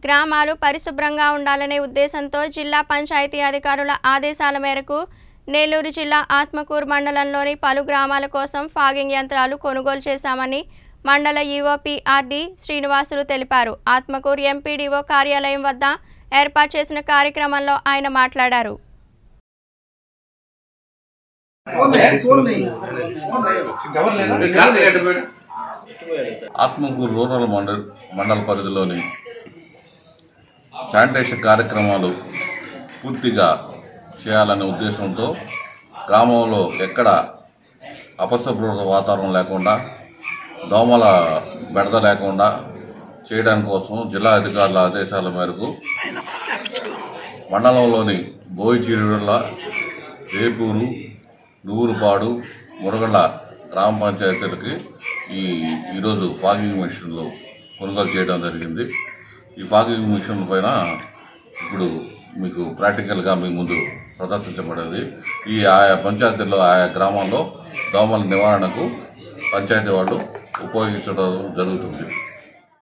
గ్రామాలు పరిశుభ్రంగా ఉండాలనే ఉద్దేశంతో జిల్లా పంచాయతీ అధికారుల ఆదేశాల మేరకు నెల్లూరు జిల్లా ఆత్మకూరు మండలంలోని పలు గ్రామాల కోసం ఫాగింగ్ యంత్రాలు కొనుగోలు చేశామని మండల ఈఓపీఆర్డి శ్రీనివాసులు తెలిపారు ఆత్మకూరు ఎంపీడీఓ కార్యాలయం వద్ద ఏర్పాటు చేసిన కార్యక్రమంలో ఆయన మాట్లాడారు ఆత్మకూరు రూరల్ మండల్ మండల పరిధిలోని శానిటేషన్ కార్యక్రమాలు పూర్తిగా చేయాలనే ఉద్దేశంతో గ్రామంలో ఎక్కడ అపరిశుభ్రత వాతావరణం లేకుండా దోమల బెడద లేకుండా చేయడానికి కోసం జిల్లా అధికారుల ఆదేశాల మేరకు మండలంలోని బోయిచీరుల రేపూరు నువ్వురుపాడు మురగళ్ళ గ్రామ పంచాయతీలకి ఈ ఈరోజు ఫాగింగ్ మిషన్లు కొనుగోలు చేయడం జరిగింది ఈ ఫాగింగ్ మిషన్ పైన ఇప్పుడు మీకు ప్రాక్టికల్గా మీ ముందు ప్రదర్శించబడేది ఈ ఆయా పంచాయతీల్లో ఆయా గ్రామాల్లో దోమల నివారణకు పంచాయతీ వాళ్ళు ఉపయోగించడం జరుగుతుంది